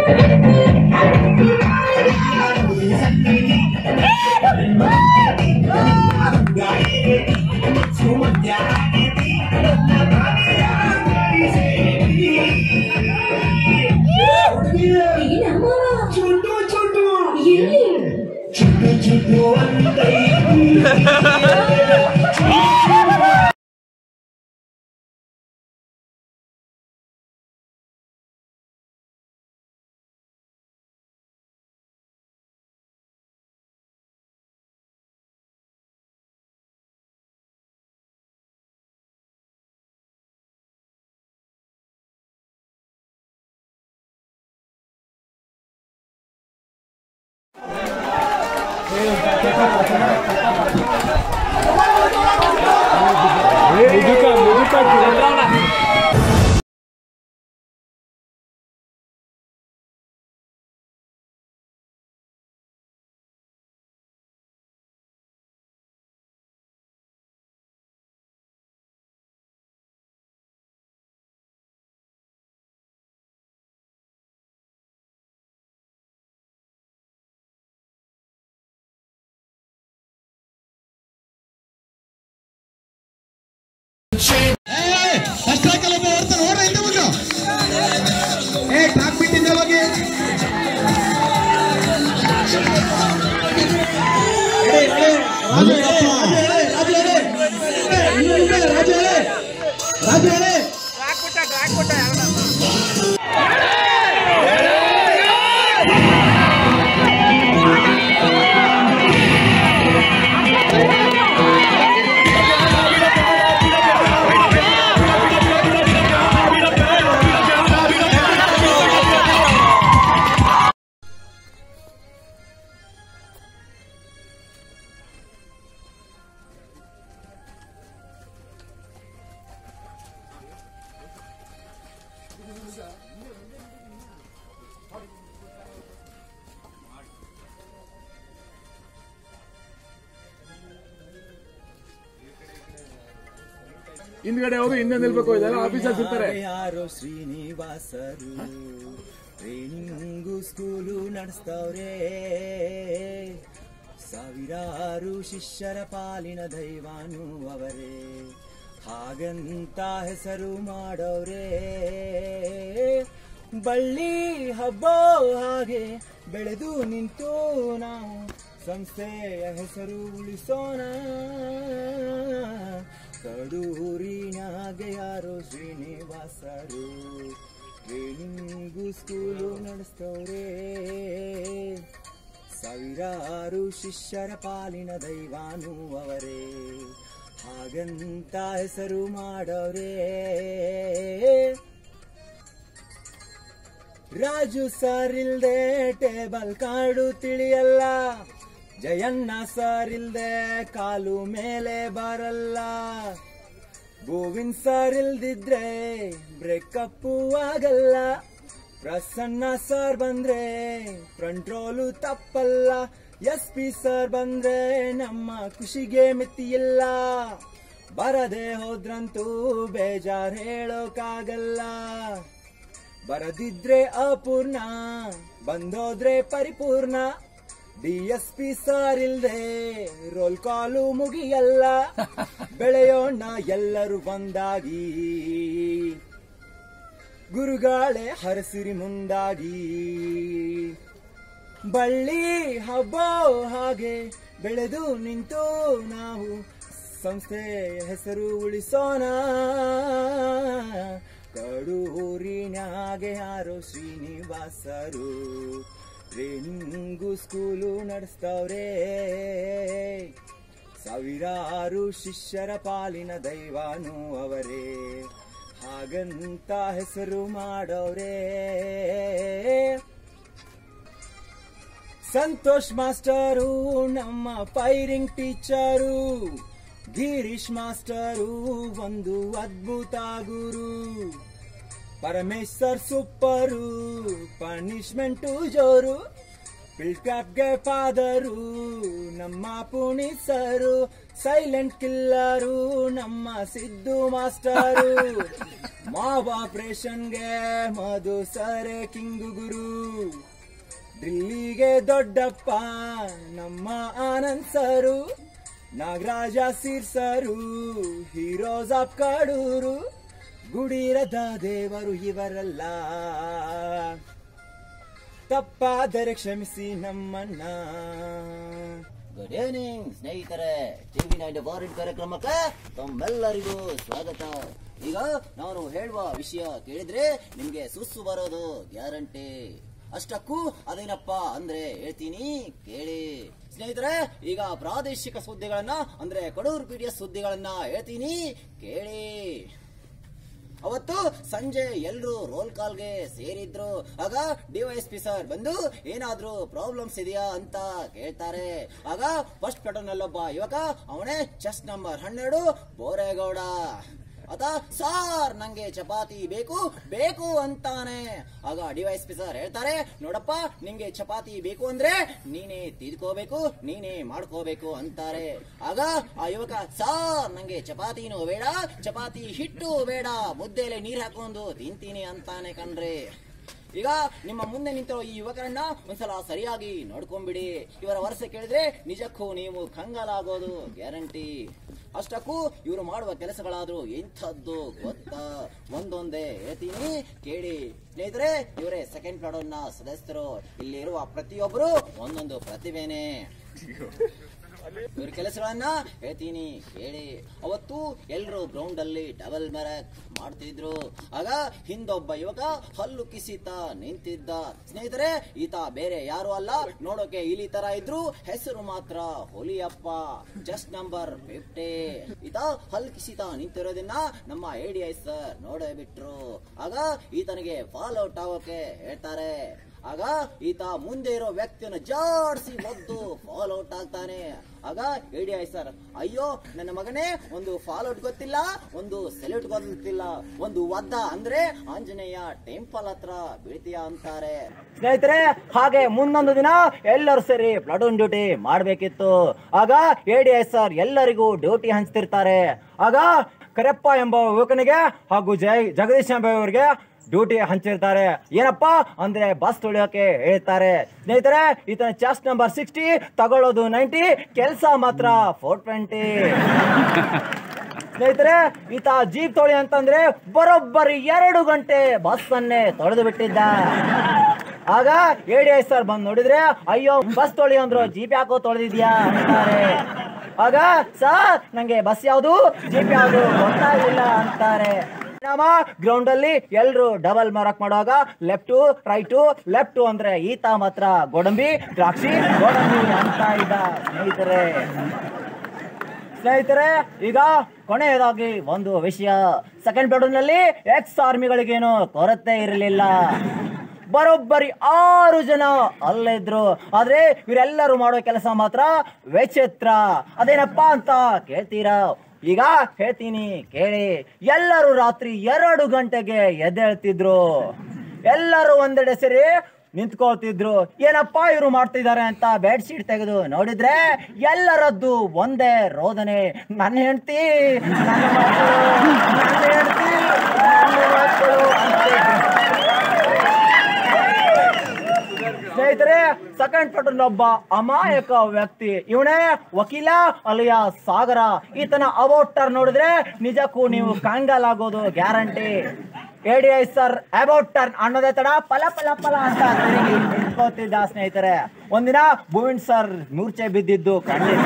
ಚುಟ್ಟು ಚುಟ್ಟು ಎಲ್ಲಿ ಚುಟ್ಟು ಚುಟ್ಟು ಅಂತ ಫಸ್ಟ್ ಟ್ರ್ಯಾಕಲ್ಲಿ ಒಬ್ಬ ಓಡ್ತಾನೆ ಓಡ್ರ ಹಿಂದೆ ಬಂದು ಏ ಟ್ರ್ಯಾಕ್ ಬಿಟ್ಟಿಂದ ಹೋಗಿ ಹಿಂದ್ಗಡೆ ಹೋಗಿ ಹಿಂದೆ ನಿಲ್ಬೇಕು ಇದೆಲ್ಲ ಆಫೀಸರ್ಸ್ ಇರ್ತಾರೆ ಯಾರೋ ಶ್ರೀನಿವಾಸರು ಟ್ರೈನಿಂಗು ಸ್ಕೂಲು ನಡೆಸ್ತವ್ರೆ ಸಾವಿರಾರು ಶಿಷ್ಯರ ಪಾಲಿನ ದೈವಾನು ಅವರೇ ಹಾಗಂತ ಹೆಸರು ಮಾಡವ್ರೆ ಬಳ್ಳಿ ಹಬ್ಬ ಹಾಗೆ ಬೆಳೆದು ನಿಂತು ನಾವು ಸಂಸ್ಥೆಯ ಹೆಸರು ಉಳಿಸೋಣ ಕಡೂರಿನಾಗೆ ಯಾರೋ ಶ್ರೀನಿವಾಸರು ಟ್ರೈನಿಂಗು ಸ್ಕೂಲು ನಡೆಸ್ತವ್ರೆ ಸಾವಿರಾರು ಶಿಷ್ಯರ ಪಾಲಿನ ದೈವಾನು ಅವರೇ ಹಾಗಂತ ಹೆಸರು ಮಾಡವ್ರೆ ರಾಜು ಸರ್ ಇಲ್ದೆ ಟೇಬಲ್ ಕಾಡು ತಿಳಿಯಲ್ಲ ಜಯಣ್ಣ ಸರ್ ಇಲ್ದೆ ಕಾಲು ಮೇಲೆ ಬರಲ್ಲ ಗೋವಿಂದ್ ಸರ್ ಇಲ್ದಿದ್ರೆ ಬ್ರೇಕಪ್ಪು ಆಗಲ್ಲ ಪ್ರಸನ್ನ ಸರ್ ಬಂದ್ರೆ ಫ್ರಂಟ್ ರೋಲು ತಪ್ಪಲ್ಲ ಎಸ್ ಪಿ ಸರ್ ಬಂದ್ರೆ ನಮ್ಮ ಖುಷಿಗೆ ಮಿತಿಯಿಲ್ಲ ಬರದೆ ಹೋದ್ರಂತೂ ಬೇಜಾರ್ ಹೇಳೋಕಾಗಲ್ಲ ಬರದಿದ್ರೆ ಅಪೂರ್ಣ ಬಂದೋದ್ರೆ ಪರಿಪೂರ್ಣ ಡಿ ಎಸ್ ಪಿ ಸಾರ್ ಇಲ್ದೆ ರೋಲ್ ಕಾಲು ಮುಗಿಯಲ್ಲ ಬೆಳೆಯೋಣ ಎಲ್ಲರೂ ಒಂದಾಗಿ ಗುರುಗಾಳೆ ಹರಸಿರಿ ಮುಂದಾಗಿ ಬಳ್ಳಿ ಹಬ್ಬ ಹಾಗೆ ಬೆಳೆದು ನಿಂತು ನಾವು ಸಂಸ್ಥೆಯ ಹೆಸರು ಉಳಿಸೋಣ ಕಡೂರಿನಾಗೆ ಯಾರೋ ಶ್ರೀನಿವಾಸರು ಟ್ರೈನಿಂಗು ಸ್ಕೂಲು ನಡೆಸ್ತವ್ರೆ ಸಾವಿರಾರು ಶಿಷ್ಯರ ಪಾಲಿನ ದೈವಾನು ಅವರೇ ಹಾಗಂತ ಹೆಸರು ಮಾಡವ್ರೆ ಸಂತೋಷ್ ಮಾಸ್ಟರು ನಮ್ಮ ಫೈರಿಂಗ್ ಟೀಚರು ಗಿರೀಶ್ ಮಾಸ್ಟರು ಒಂದು ಅದ್ಭುತ ಗುರು ಪರಮೇಶ್ವರ್ ಸೂಪರು ಪನಿಷ್ಮೆಂಟು ಜೋರು ಪಿಲ್ಕ್ಯಾಪ್ಗೆ ಫಾದರು ನಮ್ಮ ಪುಣಿಸರು ಸೈಲೆಂಟ್ ಕಿಲ್ಲರು ನಮ್ಮ ಸಿದ್ದು ಮಾಸ್ಟರು ಮಾವ ಆಪರೇಷನ್ಗೆ ಮಧು ಸರೆ ಕಿಂಗು ಗುರು ಡ್ರಿಲ್ಲಿಗೆ ದೊಡ್ಡಪ್ಪ ನಮ್ಮ ಆನಂದ್ ಸರು ನಾಗರಾಜ ಸೀರ್ಸರು ಹೀರೋಸ್ ಆಫ್ ಕಾಡೂರು ಗುಡಿರದ ದೇವರು ಇವರಲ್ಲ ತಪ್ಪಾದರೆ ಕ್ಷಮಿಸಿ ನಮ್ಮನ್ನ ಗುಡ್ ಈವ್ನಿಂಗ್ ಸ್ನೇಹಿತರೆ ಟಿವಿ ನೈನ್ ಫಾರಿನ್ ಕಾರ್ಯಕ್ರಮಕ್ಕೆ ತಮ್ಮೆಲ್ಲರಿಗೂ ಸ್ವಾಗತ ಈಗ ನಾನು ಹೇಳುವ ವಿಷಯ ಕೇಳಿದ್ರೆ ನಿಮ್ಗೆ ಸುಸ್ಸು ಬರೋದು ಗ್ಯಾರಂಟಿ ಅಷ್ಟಕ್ಕೂ ಅದೇನಪ್ಪ ಅಂದ್ರೆ ಹೇಳ್ತೀನಿ ಕೇಳಿ ಸ್ನೇಹಿತರೆ ಈಗ ಪ್ರಾದೇಶಿಕ ಸುದ್ದಿಗಳನ್ನ ಅಂದ್ರೆ ಕಡೂರು ಪೀಡಿಯ ಸುದ್ದಿಗಳನ್ನ ಹೇಳ್ತೀನಿ ಕೇಳಿ ಅವತ್ತು ಸಂಜೆ ಎಲ್ರು ರೋಲ್ ಕಾಲ್ಗೆ ಸೇರಿದ್ರು ಆಗ ಡಿವೈಎಸ್ಪಿ ಸರ್ ಬಂದು ಏನಾದ್ರೂ ಪ್ರಾಬ್ಲಮ್ಸ್ ಇದೆಯಾ ಅಂತ ಕೇಳ್ತಾರೆ ಆಗ ಫಸ್ಟ್ ಪ್ಯಾಟರ್ನಲ್ಲೊಬ್ಬ ಯುವಕ ಅವನೇ ಚೆಸ್ಟ್ ನಂಬರ್ ಹನ್ನೆರಡು ಬೋರೇಗೌಡ ಅದ ಸಾರ್ ನಂಗೆ ಚಪಾತಿ ಬೇಕು ಬೇಕು ಅಂತಾನೆ ಆಗ ಡಿವೈಎಸ್ಪಿ ಸರ್ ಹೇಳ್ತಾರೆ ನೋಡಪ್ಪ ನಿಂಗೆ ಚಪಾತಿ ಬೇಕು ಅಂದ್ರೆ ನೀನೇ ತಿದ್ಕೋಬೇಕು ನೀನೇ ಮಾಡ್ಕೋಬೇಕು ಅಂತಾರೆ ಆಗ ಆ ಯುವಕ ಸಾರ್ ನಂಗೆ ಚಪಾತಿನೂ ಬೇಡ ಚಪಾತಿ ಹಿಟ್ಟು ಬೇಡ ಮುದ್ದೆಲೆ ನೀರ್ ಹಾಕೊಂಡು ತಿಂತೀನಿ ಅಂತಾನೆ ಕಣ್ರಿ ಈಗ ನಿಮ್ಮ ಮುಂದೆ ನಿಂತಿರೋ ಈ ಯುವಕರನ್ನ ಒಂದ್ಸಲ ಸರಿಯಾಗಿ ನೋಡ್ಕೊಂಬಿಡಿ ಇವರ ವರ್ಷ ಕೇಳಿದ್ರೆ ನಿಜಕ್ಕೂ ನೀವು ಕಂಗಾಲಾಗೋದು ಗ್ಯಾರಂಟಿ ಅಷ್ಟಕ್ಕೂ ಇವರು ಮಾಡುವ ಕೆಲಸಗಳಾದ್ರೂ ಎಂಥದ್ದು ಗೊತ್ತಾ ಒಂದೊಂದೇ ಹೇಳ್ತೀನಿ ಕೇಳಿ ಸ್ನೇಹಿತರೆ ಇವರೇ ಸೆಕೆಂಡ್ ಪ್ಲಾಡೋನ್ನ ಸದಸ್ಯರು ಇಲ್ಲಿರುವ ಪ್ರತಿಯೊಬ್ಬರು ಒಂದೊಂದು ಪ್ರತಿಭೆನೆ ಇವ್ರ ಕೆಲಸಗಳನ್ನ ಹೇಳ್ತೀನಿ ಕೇಳಿ ಅವತ್ತು ಎಲ್ರು ಗ್ರೌಂಡ್ ಅಲ್ಲಿ ಡಬಲ್ ಮೆರಕ್ ಮಾಡ್ತಿದ್ರು ಆಗ ಹಿಂದೊಬ್ಬ ಯುವಕ ಹಲ್ಲು ಕಿಸಿತ ನಿಂತಿದ್ದ ಸ್ನೇಹಿತರೆ ಈತ ಬೇರೆ ಯಾರು ಅಲ್ಲ ನೋಡೋಕೆ ಇಲಿ ತರ ಇದ್ರು ಹೆಸರು ಮಾತ್ರ ಹುಲಿಯಪ್ಪ ಜಸ್ಟ್ ನಂಬರ್ ಫಿಫ್ಟಿ ಈತ ಹಲ್ ಕಿಸಿತ ನಿಂತಿರೋದನ್ನ ನಮ್ಮ ಎ ಸರ್ ನೋಡೇ ಬಿಟ್ರು ಆಗ ಈತನಿಗೆ ಫಾಲ್ ಔಟ್ ಆಗೋಕೆ ಹೇಳ್ತಾರೆ ಆಗ ಈತ ಮುಂದೆ ಇರೋ ವ್ಯಕ್ತಿಯನ್ನು ಜಾಡ್ಸಿ ಒದ್ದು ಫಾಲ್ ಔಟ್ ಆಗ್ತಾನೆ ಆಗ ಎಡಿ ಆಯ್ ಸರ್ ಅಯ್ಯೋ ನನ್ನ ಮಗನೇ ಒಂದು ಫಾಲ್ ಔಟ್ ಗೊತ್ತಿಲ್ಲ ಒಂದು ಸೆಲ್ಯೂಟ್ ಗೊತ್ತಿಲ್ಲ ಒಂದು ಒದ್ದ ಅಂದ್ರೆ ಆಂಜನೇಯ ಟೆಂಪಲ್ ಹತ್ರ ಬೀಳ್ತೀಯ ಅಂತಾರೆ ಸ್ನೇಹಿತರೆ ಹಾಗೆ ಮುಂದೊಂದು ದಿನ ಎಲ್ಲರೂ ಸೇರಿ ಪ್ಲಾಟೂನ್ ಡ್ಯೂಟಿ ಮಾಡಬೇಕಿತ್ತು ಆಗ ಎ ಸರ್ ಎಲ್ಲರಿಗೂ ಡ್ಯೂಟಿ ಹಂಚ್ತಿರ್ತಾರೆ ಆಗ ಕರೆಪ್ಪ ಎಂಬ ಯುವಕನಿಗೆ ಹಾಗೂ ಜೈ ಜಗದೀಶ್ ಎಂಬ ಇವರಿಗೆ ಡ್ಯೂಟಿ ಹಂಚಿರ್ತಾರೆ ಏನಪ್ಪ ಅಂದ್ರೆ ಬಸ್ ತುಳಿಯೋಕೆ ಹೇಳ್ತಾರೆ ಸ್ನೇಹಿತರೆ ಈತನ ಚೆಸ್ಟ್ ನಂಬರ್ ಸಿಕ್ಸ್ಟಿ ತಗೊಳ್ಳೋದು ನೈಂಟಿ ಕೆಲಸ ಮಾತ್ರ ಫೋರ್ ಟ್ವೆಂಟಿ ಸ್ನೇಹಿತರೆ ಈತ ಜೀಪ್ ತೊಳಿ ಅಂತಂದ್ರೆ ಬರೋಬ್ಬರಿ ಎರಡು ಗಂಟೆ ಬಸ್ ಅನ್ನೇ ತೊಳೆದು ಬಿಟ್ಟಿದ್ದ ಆಗ ಎಡಿ ಐ ಸರ್ ಬಂದ್ ನೋಡಿದ್ರೆ ಅಯ್ಯೋ ಬಸ್ ತೊಳಿ ಅಂದ್ರು ಜೀಪ್ ಯಾಕೋ ತೊಳೆದಿದ್ಯಾ ಅಂತಾರೆ ಆಗ ಸರ್ ನಂಗೆ ಬಸ್ ಯಾವುದು ಜೀಪ್ ಯಾವುದು ಗೊತ್ತಾಗಿಲ್ಲ ಅಂತಾರೆ ನಮ್ಮ ಗ್ರೌಂಡ್ ಅಲ್ಲಿ ಎಲ್ರು ಡಬಲ್ ಮಾರ್ಕ್ ಮಾಡುವಾಗ ಲೆಫ್ಟ್ ರೈಟ್ ಲೆಫ್ಟ್ ಅಂದ್ರೆ ಈತ ಮಾತ್ರ ಗೋಡಂಬಿ ದ್ರಾಕ್ಷಿ ಗೋಡಂಬಿ ಅಂತ ಇದ್ದ ಸ್ನೇಹಿತರೆ ಸ್ನೇಹಿತರೆ ಈಗ ಕೊನೆಯದಾಗಿ ಒಂದು ವಿಷಯ ಸೆಕೆಂಡ್ ಬೆಡ್ರೂಮ್ ನಲ್ಲಿ ಎಕ್ಸ್ ಆರ್ಮಿಗಳಿಗೇನು ಕೊರತೆ ಇರಲಿಲ್ಲ ಬರೋಬ್ಬರಿ ಆರು ಜನ ಅಲ್ಲೇ ಇದ್ರು ಆದ್ರೆ ಇವರೆಲ್ಲರೂ ಮಾಡೋ ಕೆಲಸ ಮಾತ್ರ ವಿಚಿತ್ರ ಅದೇನಪ್ಪಾ ಅಂತ ಕೇಳ್ತೀರಾ ಈಗ ಹೇಳ್ತೀನಿ ಕೇಳಿ ಎಲ್ಲರೂ ರಾತ್ರಿ ಎರಡು ಗಂಟೆಗೆ ಎದ್ದೇಳ್ತಿದ್ರು ಎಲ್ಲರೂ ಒಂದೆಡೆ ಸೇರಿ ನಿಂತ್ಕೊಳ್ತಿದ್ರು ಏನಪ್ಪಾ ಇವರು ಮಾಡ್ತಿದ್ದಾರೆ ಅಂತ ಬೆಡ್ ಶೀಟ್ ತೆಗೆದು ನೋಡಿದ್ರೆ ಎಲ್ಲರದ್ದು ಒಂದೇ ರೋದನೆ ನನ್ನ ಹೆಂಡತಿ ನನ್ನ ಮಕ್ಕಳು ನನ್ನ ಹೆಂಡತಿ ನನ್ನ ಮಕ್ಕಳು ಅಂತಿದ್ರು. ಸ್ನೇಹಿತರೆ ಸೆಕೆಂಡ್ ಪೆಟ್ರೋಲ್ ಒಬ್ಬ ಅಮಾಯಕ ವ್ಯಕ್ತಿ ಇವನೇ ವಕೀಲ ಅಲಿಯ ಸಾಗರ ಈತನ ಅಬೌಟರ್ ನೋಡಿದ್ರೆ ನಿಜಕ್ಕೂ ನೀವು ಕಂಗಾಲ್ ಆಗೋದು ಗ್ಯಾರಂಟಿ ಎಡಿ ಐ ಸರ್ ಅಬೌಟ್ ಟರ್ನ್ ಅನ್ನೋದೇ ತಡ ಪಲ ಪಲ ಪಲ ಅಂತ ತಿರುಗಿ ನಿಂತ್ಕೋತಿದ್ದ ಸ್ನೇಹಿತರೆ ಒಂದಿನ ಭುವನ್ ಸರ್ ಮೂರ್ಛೆ ಬಿದ್ದಿದ್ದು ಖಂಡಿತ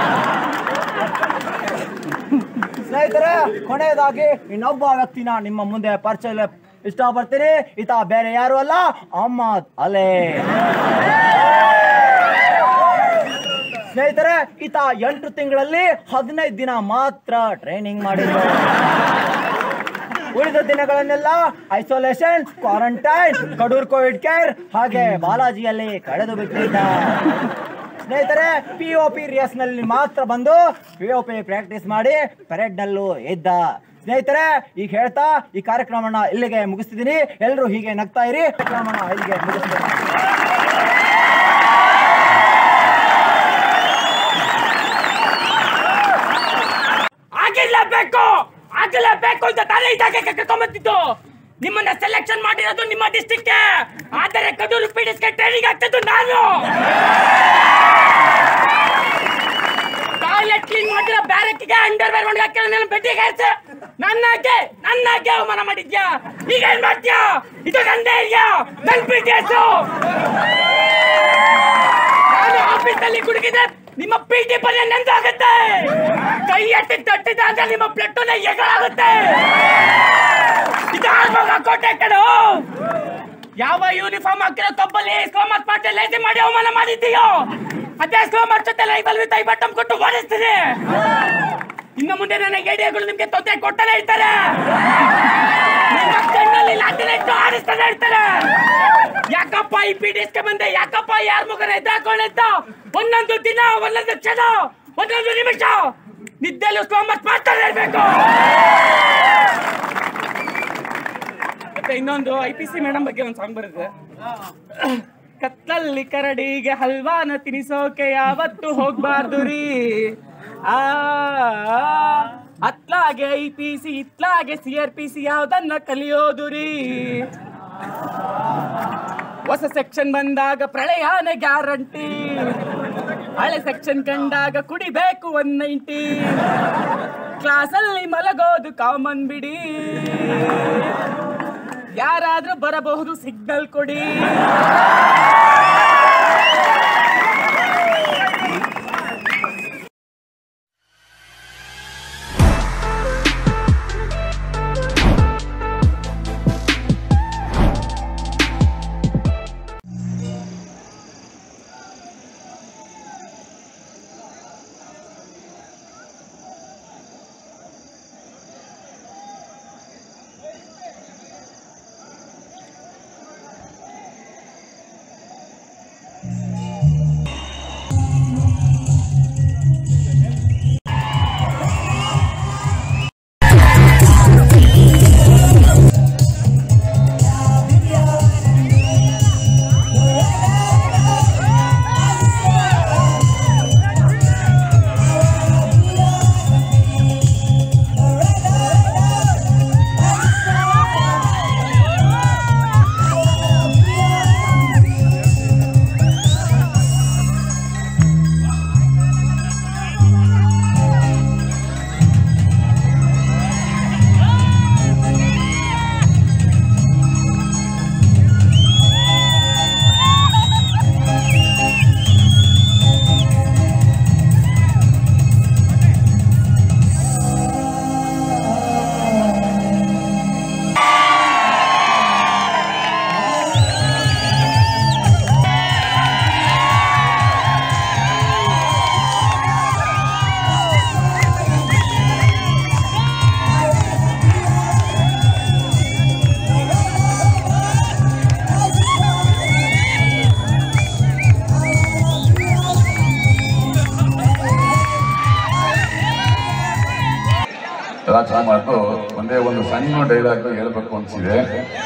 ಸ್ನೇಹಿತರೆ ಕೊನೆಯದಾಗಿ ಇನ್ನೊಬ್ಬ ವ್ಯಕ್ತಿನ ನಿಮ್ಮ ಮುಂದೆ ಪರಿಚಯ ಇಷ್ಟಪಡ್ತೀನಿ ಈತ ಬೇರೆ ಯಾರು ಅಲ್ಲ ಅಹಮ್ಮದ್ ಅಲೆ ಸ್ನೇಹಿತರೆ ಈತ ಎಂಟು ತಿಂಗಳಲ್ಲಿ ಹದಿನೈದು ದಿನ ಮಾತ್ರ ಟ್ರೈನಿಂಗ್ ಮಾಡಿದ್ರು ಉಳಿದ ದಿನಗಳನ್ನೆಲ್ಲ isolation quarantine Kadur covid care ಹಾಗೆ ಬಾಲಾಜಿಯಲ್ಲಿ ಕಳೆದು ಬಿಟ್ಟಿದ್ದ ಸ್ನೇಹಿತರೆ ಪಿ ಒ ಪಿ ರೇಸ್ ನಲ್ಲಿ ಮಾತ್ರ ಬಂದು ಪಿ ಒ ಪಿ ಪ್ರಾಕ್ಟೀಸ್ ಮಾಡಿ ಪೆರೇಡ್ ನಲ್ಲೂ ಇದ್ದ ಸ್ನೇಹಿತರೆ ಈಗ ಹೇಳ್ತಾ ಈ ಕಾರ್ಯಕ್ರಮನ ಇಲ್ಲಿಗೆ ಮುಗಿಸ್ತಿದ್ದೀನಿ ಎಲ್ಲರೂ ಹೀಗೆ ನಗ್ತಾ ಇರಿ ಕಾರ್ಯಕ್ರಮನ ಇಲ್ಲಿಗೆ ಮುಗಿಸ್ತೀನಿ ಆಗಿರ್ಲೇಬೇಕು ಆಗಲೇಬೇಕು ಅಂತ ತಾನೇ ಇದಾಗ ಕರ್ಕೊಂಬಂದಿದ್ದು ನಿಮ್ಮನ್ನ ಸೆಲೆಕ್ಷನ್ ಮಾಡಿರೋದು ನಿಮ್ಮ ಡಿಸ್ಟಿಕ್ ಆದರೆ ಕಡೂರು ಪೀಡಿಸ್ಗೆ ಟ್ರೈನಿಂಗ್ ಆಗ್ತದ್ದು ನಾನು ಟಾಯ್ಲೆಟ್ ಕ್ಲೀನ್ ಮಾಡಿರೋ ಬ್ಯಾರಕ್ಕಿಗೆ ಅಂಡರ್ ವೇರ್ ಒಣಗಿ ಹಾಕಿರೋ ನನ್ನ ಬೆಟ್ಟಿಗೆ ಹಾರ್ಸು ನನ್ನಾಗೆ ನನ್ನಾಗೆ ಅವಮಾನ ಮಾಡಿದ್ಯಾ ಈಗ ಏನ್ ಮಾಡ್ತೀಯಾ ಇದು ನಂದೇ ಇದೆಯಾ ನನ್ ಬಿಟ್ಟಿಯಸ್ಸು ನಾನು ಆಫೀಸಲ್ಲಿ ಕುಡುಕಿದ್ರೆ ನಿಮ್ಮ ಪಿ ಟಿ ಪಲ್ಯ ನೆಂದಾಗುತ್ತೆ ಕೈ ಎತ್ತಿ ತಟ್ಟಿದ ಅಂದ್ರೆ ನಿಮ್ಮ ಪ್ಲೆಟ್ಟನ್ನ ಎಗಳಾಗುತ್ತೆ ಇದು ಆಳ್ವಾಗ ಕೋಟೆ ಕಡು ಯಾವ ಯೂನಿಫಾರ್ಮ್ ಹಾಕಿರೋ ತಪ್ಪಲ್ಲಿ ಸ್ಲೋಮರ್ಸ್ ಪಾರ್ಟಿ ಲೇಸಿ ಮಾಡಿ ಅವಮಾನ ಮಾಡಿದ್ದೀಯೋ ಅದೇ ಸ್ಲೋಮರ್ಸ್ ಜೊತೆ ಲೈಫಲ್ಲಿ ವಿತ್ ಐ ಬಟ್ಟಮ್ ಕೊಟ್ಟು ಓಡಿಸ್ತೀನಿ ಇನ್ನು ಮುಂದೆ ನನ್ನ ಏಡಿಯಾಗಳು ನಿಮ್ಗೆ ತೊಂದರೆ ಕೊಡ್ತಾನೆ ಇರ್ತಾರೆ ನಿಮ್ಮ ಕಣ್ಣಲ್ಲಿ ಲಾಟಿನ ಇಟ್ಟು ಆಡಿಸ್ತಾನೆ ಇರ್ತಾರೆ ಯಾಕಪ್ಪ ಈ ಪೀಡಿಸ್ಗೆ ಬಂದೆ ಯಾಕಪ್ಪ ಯಾರ ಮುಖನ ಎದ್ದಾಕೊಂಡ ಒಂದೊಂದು ದಿನ ಒಂದೊಂದು ಕ್ಷಣ ಒಂದೊಂದು ನಿಮಿಷ ನಿದ್ದೆಲ್ಲೂ ಸ್ಲೋಮರ್ಸ್ ಮಾಡ್ತಾನೆ ಇರ್ಬೇಕು ಮತ್ತೆ ಇನ್ನೊಂದು ಐ ಪಿ ಸಿ ಮೇಡಮ್ ಬಗ್ಗೆ ಒಂದು ಸಾಂಗ್ ಬರುತ್ತೆ ಕತ್ತಲ್ಲಿ ಕರಡಿಗೆ ಹಲ್ವಾನ ತಿನಿಸೋಕೆ ಯಾವತ್ತು ಹೋಗ್ಬಾರ್ದು ರೀ ಆ ಅತ್ಲಾಗೆ ಐ ಪಿ ಸಿ ಇತ್ಲಾಗೆ ಸಿ ಆರ್ ಪಿ ಸಿ ಯಾವ್ದನ್ನ ಕಲಿಯೋದು ರೀ ಹೊಸ ಸೆಕ್ಷನ್ ಬಂದಾಗ ಪ್ರಳಯನ ಗ್ಯಾರಂಟಿ ಹಳೆ ಸೆಕ್ಷನ್ ಕಂಡಾಗ ಕುಡಿಬೇಕು ಒನ್ ನೈಂಟಿ ಕ್ಲಾಸಲ್ಲಿ ಮಲಗೋದು ಕಾಮನ್ ಬಿಡಿ ಯಾರಾದ್ರೂ ಬರಬಹುದು ಸಿಗ್ನಲ್ ಕೊಡಿ ರಾಜ್ಕುಮಾರ್ದು ಒಂದೇ ಒಂದು ಸಣ್ಣ ಡೈಲಾಗ್ ಹೇಳ್ಬೇಕು ಅನ್ಸಿದೆ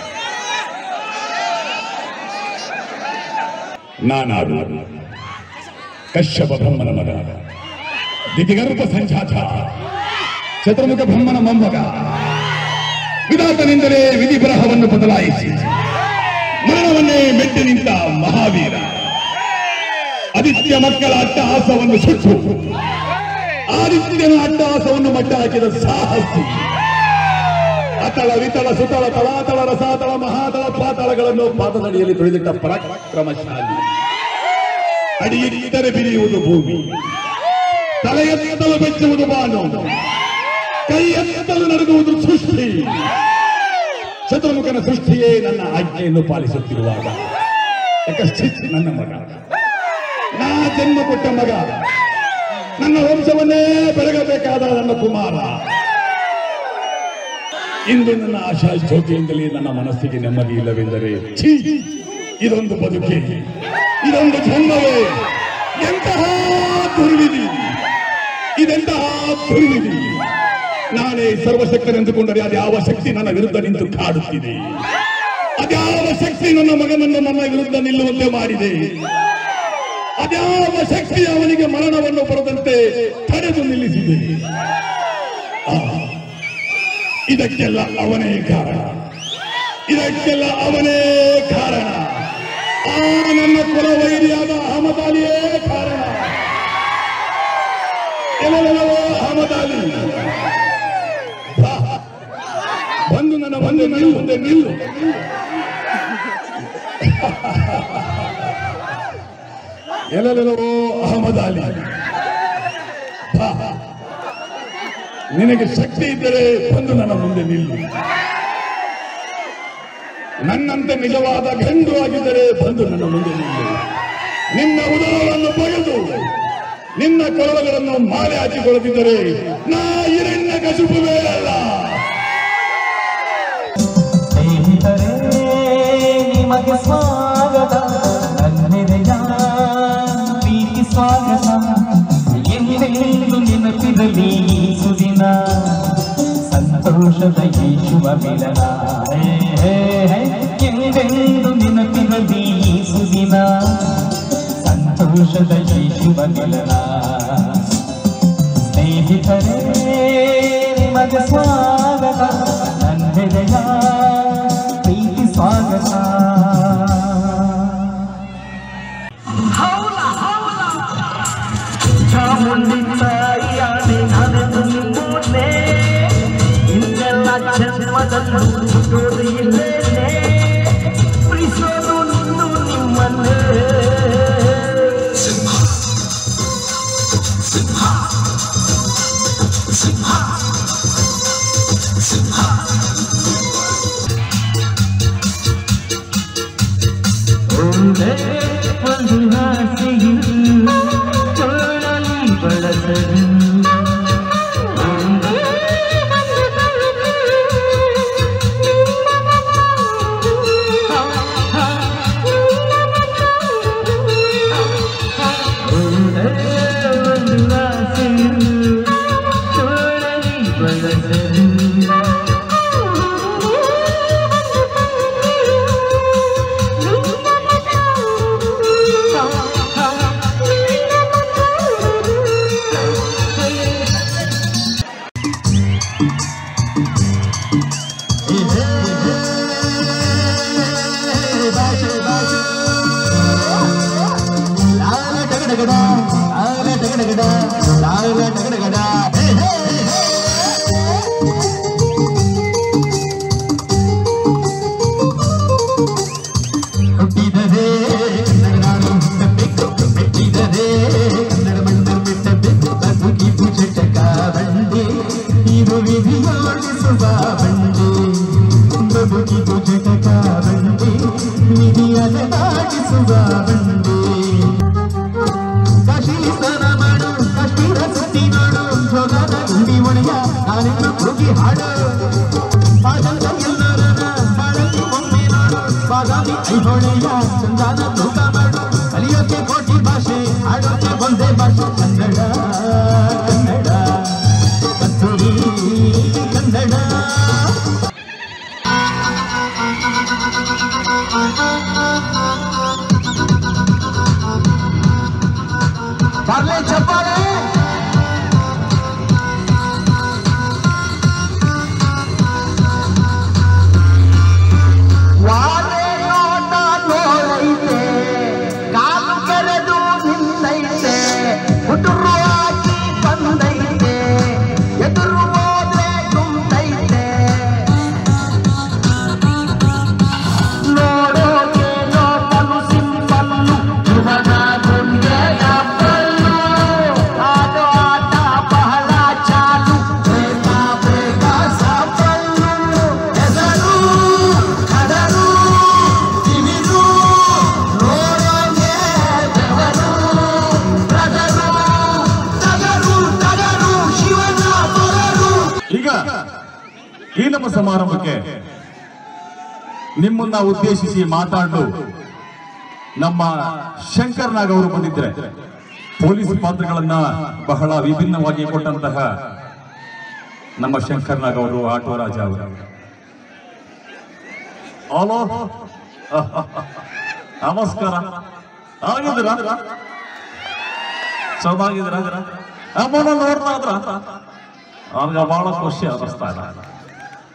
ನಾನಾರು ಕಶ್ಯಪ ಬ್ರಹ್ಮನ ಮಗ ದಿತಿಗರ್ಭ ಸಂಜಾತ ಚತುರ್ಮುಖ ಬ್ರಹ್ಮನ ಮೊಮ್ಮಗ ವಿಧಾತನೆಂದರೆ ವಿಧಿ ಬರಹವನ್ನು ಬದಲಾಯಿಸಿ ಮರಣವನ್ನೇ ಮೆಟ್ಟಿ ನಿಂತ ಮಹಾವೀರ ಆದಿತ್ಯ ಮಕ್ಕಳ ಅಟ್ಟಹಾಸವನ್ನು ಸುಟ್ಟು ಆದಿತ್ಯನ ಅಟ್ಟಹಾಸವನ್ನು ಮಟ್ಟ ಹಾಕಿದ ಸಾಹಸಿ ಅತಳ ವಿತಳ ಸುತಳ ತಳಾತಳ ರಸಾತಳ ಮಹಾತಳ ಪಾತಳಗಳನ್ನು ಪಾದದಡಿಯಲ್ಲಿ ತುಳಿದಿಟ್ಟ ಪರಾಕ್ರಮಶಾಲಿ ಅಡಿಯಿಟ್ಟರೆ ಬಿರಿಯುವುದು ಭೂಮಿ ತಲೆ ಎತ್ತಲು ಬೆಚ್ಚುವುದು ಬಾನು ಕೈ ಎತ್ತಲು ನಡುಗುವುದು ಸೃಷ್ಟಿ ಚತುರ್ಮುಖನ ಸೃಷ್ಟಿಯೇ ನನ್ನ ಆಜ್ಞೆಯನ್ನು ಪಾಲಿಸುತ್ತಿರುವಾಗ ಯಕಶ್ಚಿತ್ ನನ್ನ ಮಗ ನಾ ಜನ್ಮ ಕೊಟ್ಟ ಮಗ ನನ್ನ ವಂಶವನ್ನೇ ಬೆಳಗಬೇಕಾದ ನನ್ನ ಕುಮಾರ ಇಂದು ನನ್ನ ಆಶಾ ಜ್ಯೋತಿಯಿಂದಲೇ ನನ್ನ ಮನಸ್ಸಿಗೆ ನೆಮ್ಮದಿ ಇಲ್ಲವೆಂದರೆ ಛೀ ಇದೊಂದು ಬದುಕೆ ಇದೊಂದು ಜನ್ಮವೇ ಎಂತಹ ದುರ್ವಿಧಿ ಇದೆಂತಹ ದುರ್ವಿಧಿ ನಾನೇ ಸರ್ವಶಕ್ತನೆಂದುಕೊಂಡರೆ ಅದ್ಯಾವ ಶಕ್ತಿ ನನ್ನ ವಿರುದ್ಧ ನಿಂತು ಕಾಡುತ್ತಿದೆ ಅದ್ಯಾವ ಶಕ್ತಿ ನನ್ನ ಮಗನನ್ನು ನನ್ನ ವಿರುದ್ಧ ನಿಲ್ಲುವಂತೆ ಮಾಡಿದೆ ಅದ್ಯಾವ ಶಕ್ತಿ ಅವನಿಗೆ ಮರಣವನ್ನು ಬರದಂತೆ ತಡೆದು ನಿಲ್ಲಿಸಿದೆ ಆ, ಇದಕ್ಕೆಲ್ಲ ಅವನೇ ಕಾರಣ ಇದಕ್ಕೆಲ್ಲ ಅವನೇ ಕಾರಣ ಆ ನನ್ನ ಕುಲವೈರಿಯಾದ ಅಹಮದ್ ಅಲಿಯೇ ಕಾರಣ ಎಲ್ಲೆಲ್ಲವೋ ಅಹಮದ್ ಅಲಿ ಬಾ. ಬಂದು ನನ್ನ ಬಂದು ನನ್ನ ಮುಂದೆ ನಿಲ್ಲು ಎಲ್ಲೆಲ್ಲವೋ ಅಹಮದ್ ಅಲಿ ಬಾ. ನಿನಗೆ ಶಕ್ತಿ ಇದ್ದರೆ ಬಂದು ನನ್ನ ಮುಂದೆ ನಿಲ್ಲು ನನ್ನಂತೆ ನಿಜವಾದ ಗಂಡು ಆಗಿದ್ದರೆ ಬಂದು ನನ್ನ ಮುಂದೆ ನಿಲ್ಲು ನಿನ್ನ ಉದರವನ್ನು ಬಗೆದು ನಿನ್ನ ಕೊರಳುಗಳನ್ನು ಮಾಲೆ ಹಾಕಿಕೊಳ್ಳುತ್ತಿದ್ದರೆ ನಾ ಇರಣ್ಯ ಕಸುಬು ಬೇಡಲ್ಲ ಸ್ನೇಹಿತರೇ ನಿಮಗೆ ಸ್ವಾಗತ ನನ್ನೆದೆಯ ಪ್ರೀತಿ ಸ್ವಾಗತ ಎಂದೆಂದು ನೆನಪಿರಲಿ ಈ ಸುದಿನ ಸಂತೋಷದ ಈ ಶುಭ ಮಿಲನ ಹೇ, ಹೇ, ಹೇ. ಎಂದೆಂದು ನೆನಪಿರಲಿ ಈ ಸುದಿನ ಸಂತೋಷದ ಈ ಶುಭ ಮಿಲನ ಸ್ನೇಹಿತರೇ ನಿಮಗೆ ಸ್ವಾಗತ ನನ್ನೆದೆಯ ಪ್ರೀತಿ ಸ್ವಾಗತ ಚಾಮುಂಡಿ ತಾಯಿಯಾದೆ ನಾನೆಂದು ನಿಮ್ಮನ್ನೇ ಇನ್ನೆಲ್ಲ ಜನ್ಮದಲ್ಲೂ ಹುಟ್ಟೋದು ಇಲ್ಲೇನೆ ಪ್ರೀಸೋದು ನಿನ್ನು ನಿಮ್ಮನ್ನೇ ಒಂದೇ ಒಂದು ಆಸೆಯು ತೋಳಲಿ ಬಳಸಲು ಒಂದೇ ಒಂದೇ ಒಂದು ಆಸೆಯು ತೋಳಲಿ ಬಳಸಲು ಹುಟ್ಟಿದರೆ ಕನ್ನಡ ನಾಡು ಹುಟ್ಟಬೇಕು ಮೆಟ್ಟಿದರೆ ಕನ್ನಡ ಮಣ್ಣು ಮೆಟ್ಟಬೇಕು ಬದುಕಿದು ಚಟಕ ಬಂಡಿ ಇದು ವಿಧಿಯೋಡಿಸುವ ಬಂಡಿ ಬದುಕಿದು ಚಟಕ ಬಂಡಿ ವಿಧಿಯದ ದಾಟಿಸುವ ಬಂಡಿ ಕಾಶಿ ಸ್ನಾನ ಮಾಡು ಕಾಶ್ಮೀರ ಸುತ್ತಿ ನೋಡು ಜೋಗದ ಗುಂಡಿ ಒಣಗ ನಾನೆಲ್ಲ ಹೋಗಿ ಹಾಡು ಪಾದಂತ ಎಲ್ಲರನ ಬಾಳಲ್ಲಿ ಒಮ್ಮೆ ನೋಡು ಬಾದಾಮಿ ಐಹೊಳೆಯ ಚಂದಾನ ತೂಕ ಮಾಡು ಕಲಿಯೋಕೆ ಕೋಟಿ ಭಾಷೆ ಆಡೋಕೆ ಒಂದೇ ಭಾಷೆ ಕನ್ನಡ ಕನ್ನಡ ಕಸ್ತೂರಿ ಕನ್ನಡ ಬರ್ಲೆ ಚಪ್ಪಾಳೆ ವಾರೆ ನೋಟ ನೋಡೈತೆ ಕಾಲು ಕೆರೆದು ನಿಲ್ಲೈತೆ ಹುಡುರು ಹಾಕಿ ಬಂದೈತೆ ಎದುರು ಹೋದ್ರೆ ಗುಂಡೈತೆ ನೋಡೋಕೆ ನೋಟಲು ಸಿಂಪಲ್ಲು ಧ್ರುವದ ಗುಂಡೆ ಡಬ್ಬಲ್ಲು ಆಡೋ ಆಟ ಬಹಳ ಚಾಲು ಬೇಗ ಬೇಗ ಸಫಲ್ಲು ಹೆಸರು ಕಡಲು ತಿವಿದು ನೋಡೋಗೆ ಬೆವರು ಪ್ರಗರು ತಗರು ತಗರು ಶಿವನ ಬರರು ಈಗ ಈ ನಮ್ಮ ಸಮಾರಂಭಕ್ಕೆ ನಿಮ್ಮನ್ನ ಉದ್ದೇಶಿಸಿ ಮಾತಾಡಲು ನಮ್ಮ ಶಂಕರ್ ನಾಗ್ ಅವರು ಬಂದಿದ್ರೆ ಪೊಲೀಸ್ ಪಾತ್ರಗಳನ್ನ ಬಹಳ ವಿಭಿನ್ನವಾಗಿ ಕೊಟ್ಟಂತಹ ನಮ್ಮ ಶಂಕರ್ ನಾಗ್ ಅವರು ಆಟೋ ರಾಜ ಅವರು ಹಲೋ ನಮಸ್ಕಾರ ಆಗಿದ್ದೀರಾ ಚೆನ್ನಾಗಿದ್ದೀರಾ ಅಮ್ಮನ ನೋಡ್ತಾ ಇದ್ರ ಅವ್ರಿಗೆ ಬಹಳ ಖುಷಿ ಅನ್ನಿಸ್ತಾ ಇಲ್ಲ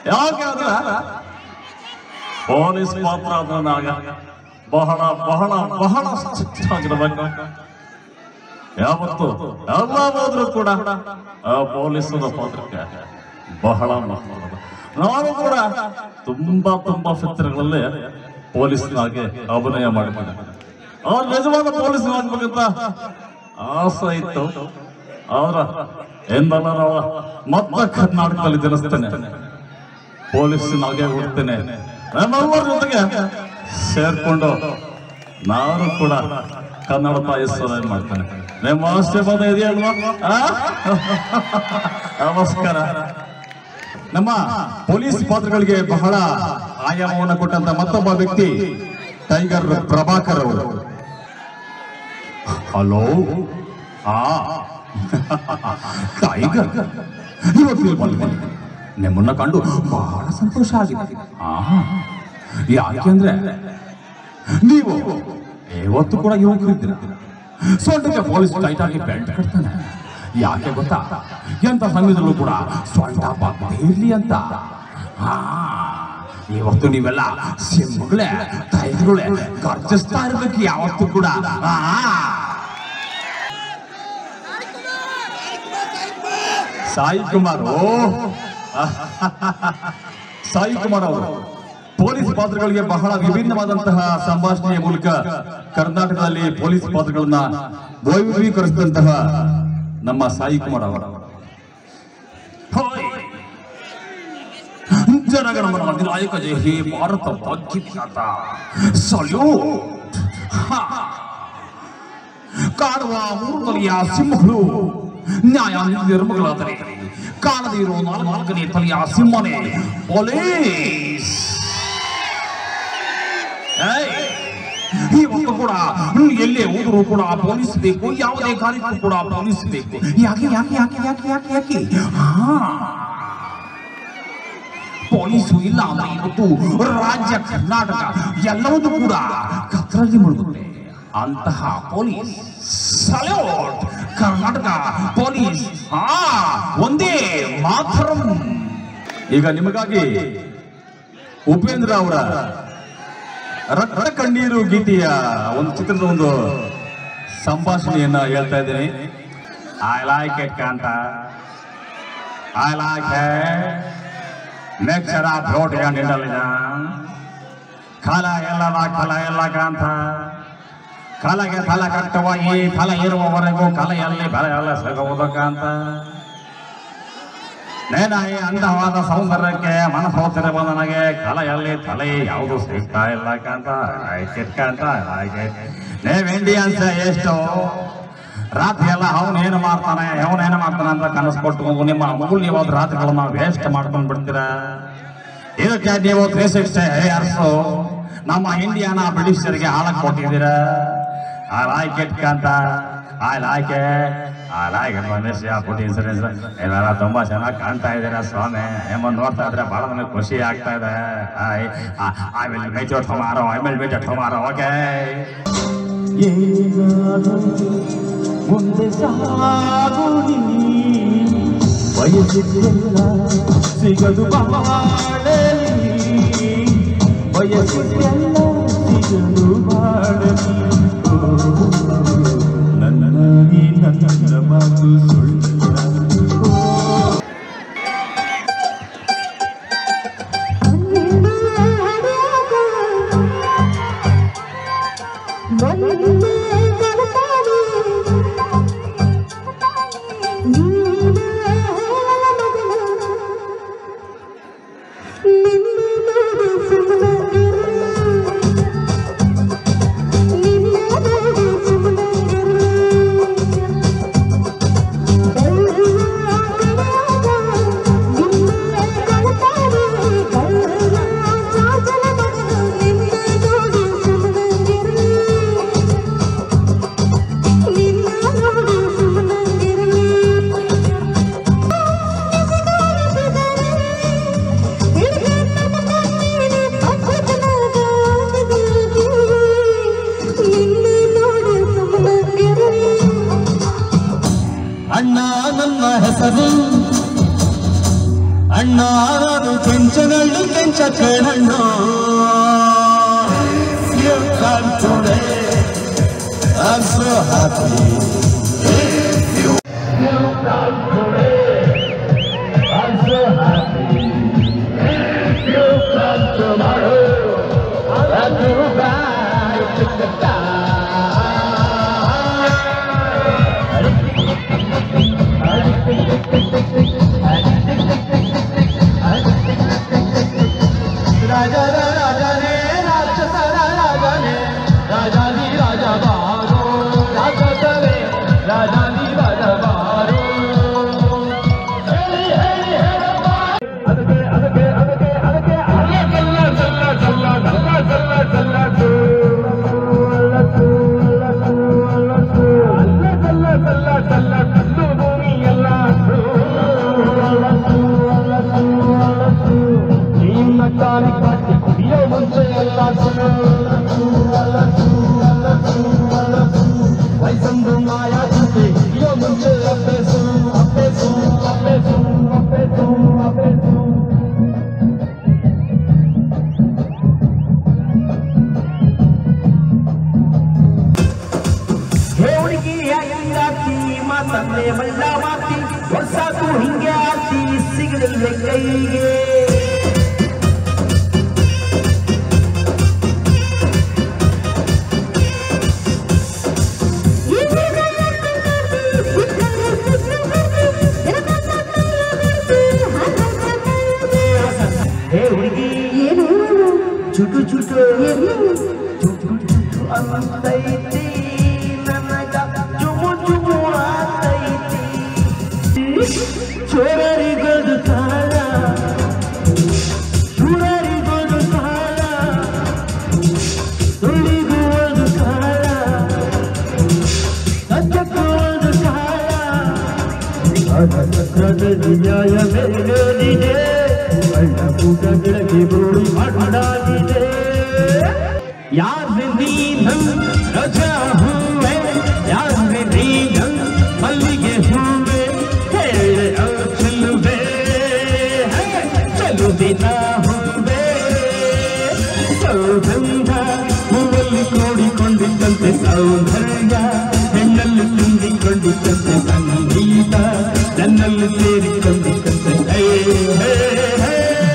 ಯಾಕೆ ಅಂದ್ರೆ ಪೊಲೀಸ್ ಪಾತ್ರ ಆದಾಗ ಬಹಳ ಬಹಳ ಬಹಳ ಸ್ಟ್ರಿಕ್ಟ್ ಆಗಿರ್ಬೇಕು ಯಾವತ್ತು ಎಲ್ಲ ಹೋದ್ರು ಕೂಡ ಆ ಪೊಲೀಸರ ಪಾತ್ರಕ್ಕೆ ಬಹಳ ಮಹತ್ವದ ನಾನು ಕೂಡ ತುಂಬಾ ತುಂಬಾ ಚಿತ್ರಗಳಲ್ಲಿ ಪೊಲೀಸ್ನಾಗೆ ಅಭಿನಯ ಮಾಡಿದ್ದೇನೆ ಅವ್ರ ನಿಜವಾದ ಪೊಲೀಸ್ ಆಗ್ಬೇಕಂತ ಆಸೆ ಇತ್ತು ಆದ್ರ ಎಂದಲ್ಲ ನಾವು ಮತ್ತೆ ಕರ್ನಾಟಕದಲ್ಲಿ ಜನಿಸ್ತೇನೆ ಪೊಲೀಸಿನಾಗೆ ಹುಡ್ತೇನೆ ನಮ್ಮೆಲ್ಲರ ಜೊತೆಗೆ ಸೇರ್ಕೊಂಡು ನಾನು ಕೂಡ ಕನ್ನಡ ತಾಯಿ ಸೇವೆ ಮಾಡ್ತೇನೆ ನಿಮ್ಮ ಆಶೀರ್ವಾದ ಇದೆಯಲ್ವಾ ಆ? ನಮಸ್ಕಾರ ನಮ್ಮ ಪೊಲೀಸ್ ಪಾತ್ರಗಳಿಗೆ ಬಹಳ ಆಯಾಮವನ್ನು ಕೊಟ್ಟಂತ ಮತ್ತೊಬ್ಬ ವ್ಯಕ್ತಿ ಟೈಗರ್ ಪ್ರಭಾಕರ್ ಅವರು ಹಲೋ ಹಾ ಟೈಗರ್ ಇವತ್ತು ಬಂದಿದ್ದೀನಿ ನಿಮ್ಮನ್ನ ಕಂಡು ಬಹಳ ಸಂತೋಷ ಆಗಿದೆ ಆ ಯಾಕೆಂದ್ರೆ ನೀವು ಯಾವತ್ತು ಕೂಡ ಯುವಕರಿದ್ದೀರ ಸೊಂಟಕ್ಕೆ ಪೊಲೀಸ್ ಟೈಟ್ ಆಗಿ ಬೆಲ್ಟ್ ಕಟ್ತಾನೆ ಯಾಕೆ ಗೊತ್ತಾ ಎಂತ ಸಮಯದಲ್ಲೂ ಕೂಡ ಸೊಂಟ ಬಾಗದೇ ಇರ್ಲಿ ಅಂತ ಹಾ ಇವತ್ತು ನೀವೆಲ್ಲ ಸಿಂಹಗಳೇ ಟೈಗರ್ಗಳೇ ಗರ್ಜಿಸ್ತಾ ಇರ್ಬೇಕು ಯಾವತ್ತು ಕೂಡ ಆ ಸಾಯಿ ಕುಮಾರ್ ಓ ಸಾಯಿ ಕುಮಾರ್ ಅವರು ಪೊಲೀಸ್ ಪಾತ್ರಗಳಿಗೆ ಬಹಳ ವಿಭಿನ್ನವಾದಂತಹ ಸಂಭಾಷಣೆಯ ಮೂಲಕ ಕರ್ನಾಟಕದಲ್ಲಿ ಪೊಲೀಸ್ ಪಾತ್ರಗಳನ್ನ ವೈವಿಧ್ಯೀಕರಿಸಿದಂತಹ ನಮ್ಮ ಸಾಯಿ ಕುಮಾರ್ ಅವರು ಹೋಯ್. ಜನಗಣಮನ ಅಧಿನಾಯಕ ಜಯ ಹೇ ಭಾರತ ಭಾಗ್ಯವಿಧಾತ ಸಲ್ಯೂಟ್ ಹಾ. ಕಾಡುವ ಮೂರು ತಲೆಯ ಸಿಂಹಗಳು ನ್ಯಾಯ ನಿರ್ಮಗಳಾದರೆ ಕಾಣದೇ ಇರೋ ನಾಲ್ಕು ನಾಲ್ಕನೇ ತಲೆಯ ಸಿಂಹನೇ ಪೊಲೀಸ್ ಏಯ್! ಇವತ್ತು ಕೂಡ ಹ್ಮ್, ಎಲ್ಲೇ ಹೋದರೂ ಕೂಡ ಪೊಲೀಸ್ ಬೇಕು ಯಾವುದೇ ಕಾರ್ಯಕ್ಕೂ ಕೂಡ ಪೊಲೀಸ್ ಬೇಕು ಯಾಕೆ ಯಾಕೆ ಯಾಕೆ ಯಾಕೆ ಯಾಕೆ ಯಾಕೆ ಹಾ ಪೊಲೀಸು ಇಲ್ಲ ಅಂದ್ರೆ ಇವತ್ತು ರಾಜ್ಯ ಕರ್ನಾಟಕ ಎಲ್ಲವನ್ನೂ ಕೂಡ ಕತ್ತರಲ್ಲಿ ಮುಳುಗುತ್ತೆ ಅಂತಹ ಪೊಲೀಸ್ ಸಲ್ಯೂಟ್ ಕರ್ನಾಟಕ ಪೊಲೀಸ್ ಹಾ ಒಂದೇ ಮಾತರಂ ಈಗ ನಿಮಗಾಗಿ ಉಪೇಂದ್ರ ಅವರ ರಕ್ತ ಕಣ್ಣೀರು ಗೀತೆಯ ಒಂದು ಚಿತ್ರದ ಒಂದು ಸಂಭಾಷಣೆಯನ್ನ ಹೇಳ್ತಾ ಇದ್ದೀನಿ ಐ ಲೈಕ್ ಇಟ್ ಕಾಂತ ಐ ಲೈಕ್ ನೆಕ್ಸ್ಟ್ ಭೋಟ್ ನಿಂಡಲಿದ ಕಾಲ ಎಲ್ಲದ ಕಲ ಎಲ್ಲ ಕಾಂತ ಕಲೆಗೆ ಫಲ ಕಟ್ಟುವ ಈ ಫಲ ಇರುವವರೆಗೂ ಕಲೆಯಲ್ಲಿ ಬೆಲೆ ಎಲ್ಲ ಸಿಗುವುದಕ್ಕಂತ ನೇನಾಯಿ ಅಂದವಾದ ಸೌಂದರ್ಯಕ್ಕೆ ಮನಸೋತಿರುವ ನನಗೆ ಕಲೆಯಲ್ಲಿ ತಲೆ ಯಾವುದು ಸಿಗ್ತಾ ಇಲ್ಲ ಕಾಂತ ಕಾಂತ ಹಾಗೆ ನೀವ್ ಇಂಡಿಯನ್ಸ್ ಎಷ್ಟು ರಾತ್ರಿ ಎಲ್ಲ ಅವನೇನು ಮಾಡ್ತಾನೆ ಅವನೇನು ಮಾಡ್ತಾನೆ ಅಂತ ಕನಸು ಕೊಟ್ಟು ನಿಮ್ಮ ಅಮೂಲ್ಯವಾದ ರಾತ್ರಿಗಳನ್ನ ವೇಸ್ಟ್ ಮಾಡ್ಕೊಂಡ್ ಬಿಡ್ತೀರ ಇದಕ್ಕೆ ನೀವು ತ್ರೀ ಸಿಕ್ಸ್ಟಿ ಇಯರ್ಸು ನಮ್ಮ ಇಂಡಿಯಾನ ಬ್ರಿಟಿಷರಿಗೆ ಹಾಳಕ್ ಕೊಟ್ಟಿದ್ದೀರ ಆ ಲೈಕ್ ಇಟ್ ಕಾಂತ ಆ ಲೈಕ್ ಆ ಲೈಕ್ ಮನುಷ್ಯ ಫುಡ್ ಇನ್ಸೂರೆನ್ಸ್ ಇವೆಲ್ಲ ತುಂಬಾ ಚೆನ್ನಾಗಿ ಕಾಣ್ತಾ ಇದ್ದೀರಾ ಸ್ವಾಮಿ ನಿಮ್ಮನ್ನು ನೋಡ್ತಾ ಇದ್ರೆ ಬಹಳ ನನಗೆ ಖುಷಿ ಆಗ್ತಾ ಇದೆ I will make you tomorrow I will make you tomorrow okay ಮುಂದೆ ಸಾಗುನಿ ಬಯಸಿದ್ದೆಲ್ಲ ಸಿಗದು ಬಾಳಲಿ ಬಯಸಿದ್ದೆಲ್ಲ ಸಿಗದು ಬಾಳಲಿ ಓ, ನನ್ನ ಈ ನನ್ನ ಮಾತು ಸುಳ್ಳ ಅಣ್ಣ ನನ್ನ ಹೆಸರು ಅಣ್ಣ ಅದು ಕೆಂಚನಳ್ಳಿ ಕೆಂಚ ಕಣಣ್ಣ You come today. I'm so happy. You come today. I'm so happy. You come tomorrow. I'll do right to the ರಾಜರ ರಾಜನೇ ರಾಕ್ಷಸರ ರಾಜನೇ ರಾಜಾದಿ ರಾಜ ಬಾರೋ ರಾಕ್ಷಸರೇ ರಾಜಾದಿ ರಾಜ ಬಾರೋ ಹೇಳಿ ಹೇಳಿ ಹೇಳಪ್ಪ ಅದಕ್ಕೆ ಅದಕ್ಕೆ ಅದಕ್ಕೆ ಅದಕ್ಕೆ ಅಲ್ಲ ಸಲ್ಲ ಸಲ್ಲ ಸಲ್ಲ ಸಲ್ಲ ಸಲ್ಲ ಸಲ್ಲ ಸು. ಅಲ್ಲ ಸು, ಅಲ್ಲ ಸು, ಅಲ್ಲ ಸು. ಅಲ್ಲ ಸಲ್ಲ ಸಲ್ಲ ಸಲ್ಲ ಸಲ್ಲು ಭೂಮಿ ಎಲ್ಲ ಸು. ಅಲ್ಲ ಸು, ಅಲ್ಲ ಸು, ಅಲ್ಲ ಸು. ನಿನ್ನ ಕಾಲಿ ಕಾಟಿ ಕುಡಿಯೋ ಮುಂಚೆ ಎಲ್ಲ ಸು. ಅಲ್ಲ ಸು, ಅಲ್ಲ ಸು, ಅಲ್ಲ ಸು. ವಯಸ್ಸಂದು ಮಾಯಾ ಚಿಂತೆ ಹಿಡಿಯೋ ಮುಂಚೆ ಅಪ್ಪೇಸು ಅಪ್ಪೇಸು ಅಪ್ಪೇಸು ಅಪ್ಪೇಸು ಅಪ್ಪೇಸು ಹುಡುಗಿ ಹಿಂಗಾತಿ ಮಾತಂದೆ ಮಲ್ಲ ಮಾತಿ ಹೊಸಾಕು ಹಿಂಗೆ ಆತಿ ಸಿಗಲಿಲ್ಲ ಕೈಗೆ ಹೇ ಹುಡುಗಿ ಚುಟು ಚುಟು ಚುಟು ಚುಟು ಅಂತೈತಿ ನನಗ ಚುಮು ಚುಮು ಅಂತೈತಿ ಚೋರರಿಗೋದು ಕಾಲ ಶೂರರಿಗೋದು ಕಾಲ ಸುಳಿಗುವುದು ಕಾಲ ಸತ್ಯಕ್ಕೋದು ಕಾಲ ಅದಕ್ರದಲ್ಲಿ ನ್ಯಾಯ ಬೆಳೆದಿದೆ ಕಳ್ಳ ಕೂಟ ಬೆಳಗ್ಗೆ ಬೋಳಿ ಮಾಡಾಗಿದೆ ಯಾರ ನೀನು ರಜಾ ಹೂವೆ ಯಾರ ನೀನು ಮಲ್ಲಿಗೆ ಹೂವೆ ಹೇಳೆ ಚೆಲ್ಲುವೆ ಚೆಲುವಿನ ಹೂವೆ ಸೌಗಂಧ ಹೂವಲ್ಲಿ ಕೂಡಿಕೊಂಡಿದ್ದಂತೆ ಸೌಂದರ್ಯ ಹೆಣ್ಣಲ್ಲಿ ತುಂಬಿಕೊಂಡಿದ್ದಂತೆ ಸಂಗೀತ ನನ್ನಲ್ಲಿ ಸೇರಿಕೊಂಡಿದ್ದಂತೆ ಹೇ ಹೇ ಹೇ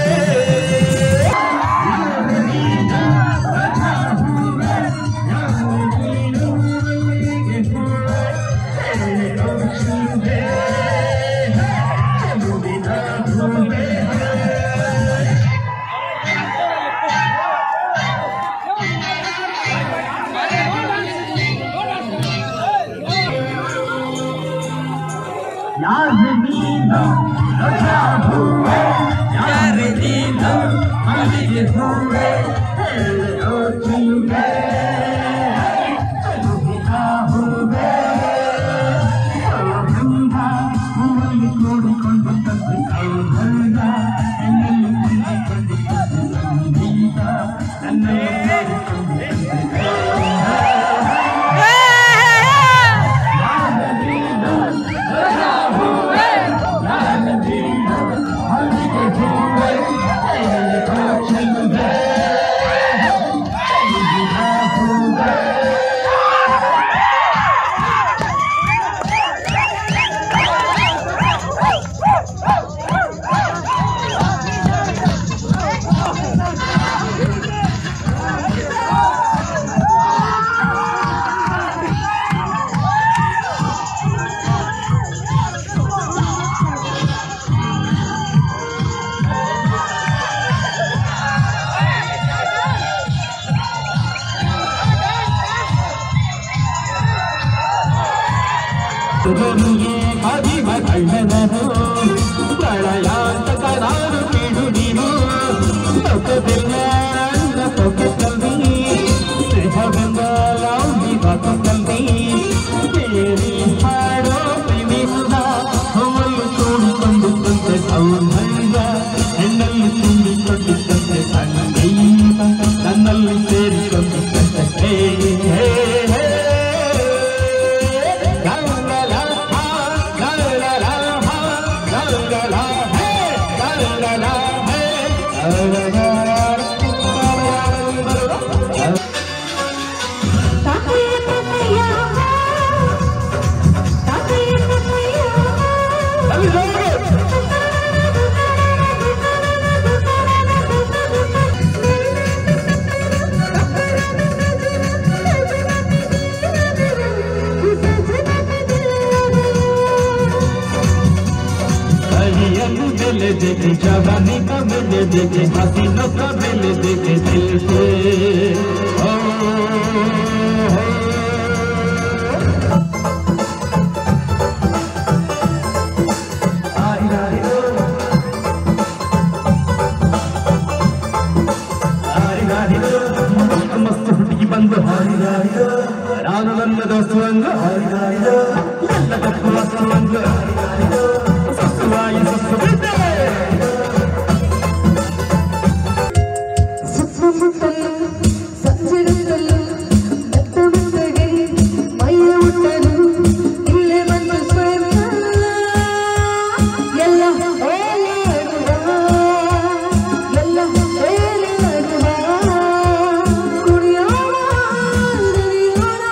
ಯಾರ ನೀನು ರಜಾ ಹೂವೆ ಯಾರ ನೀನು ಮಲ್ಲಿಗೆ ಹೂವೆ ಹೇಳೋ ಚೆಲುವೆ ಚೆಲುವಿನ ಹೂವೆ ಸೌಗಂಧ ಹೂವಲ್ಲಿ ಕೂಡಿಕೊಂಡಿದ್ದಂತೆ ಸೌಂದರ್ಯ ಹೆಣ್ಣಲ್ಲಿ ತುಂಬಿಕೊಂಡಿದ್ದಂತೆ ಸಂಗೀತ ನನ್ನಲ್ಲಿ ಸೇರಿಕೊಂಡಿದ್ದಂತೆ ಭೂಮಿಗೆ ಅಧಿಮ ಕಳ್ಳನರು ಪ್ರಳಯಾಂತಕರಾರು ಕಿಡು ನೀನು ಲೋಕದೆಲ್ಲ ನನ್ನ ಪೊಕ್ಕಲ್ಲಿ ಸ್ನೇಹವೆಂಬ ಲೌಲಿ ಬಾಕಲ್ಲಿ ಕೇಳಿ ಹಾಡೋ ಪ್ರೇಮಿಸುದ ಹೂವಲ್ಲಿ ಕೂಡಿಕೊಂಡಿದ್ದಂತೆ ಸೌಂದರ್ಯ ಹೆಣ್ಣಲ್ಲಿ ತುಂಬಿಕೊಂಡಿದ್ದಂತೆ ಸಂಗೀತ ನನ್ನಲ್ಲಿ ಸೇರಿಕೊಂಡಿದ್ದಂತೆ ಹೇ ಹೇ ಹೇ ಲಾ ಲಾ ಲಾ ಹಾ, ಲಾ ಲಾ ಲಾ ಹಾ, ಲಾ ಲಾ ಲಾ ಹೇ, ಲಾ ಲಾ ಲಾ ಹೇ. मेले देखे जवानी का मेले देखे हसीनों का मेले देखे दिल से ओ, आई राई रो, आई राई रो, मस्त मस्त ಹುಡುಗಿ ಬಂದು ಹಾರಿದಾರಿದ ನಾನು ನನ್ನ ದೋಸ್ತುವಂಗ ಹಾರಿದಾರಿದ ಎಲ್ಲ ತಪ್ಪು ವಸ್ತುವಂಗ ಹಾರಿದಾರಿದ ಸಸುವಾಯಿ ಸಸ್ಸು ಬಿದ್ದೆ ಸಂಜೆಗತ್ತಲು ಬೆತ್ತ ಬೆತ್ತಗೆ ಮೈಯ ಉಟ್ಟನು ಇಲ್ಲೇ ಬಂದು ಸ್ವರ್ಗ ಎಲ್ಲ ಹೇಳುವ ಎಲ್ಲ ಹೇಳುವ ಕುಡಿಯೋಣ ನಲಿಯೋಣ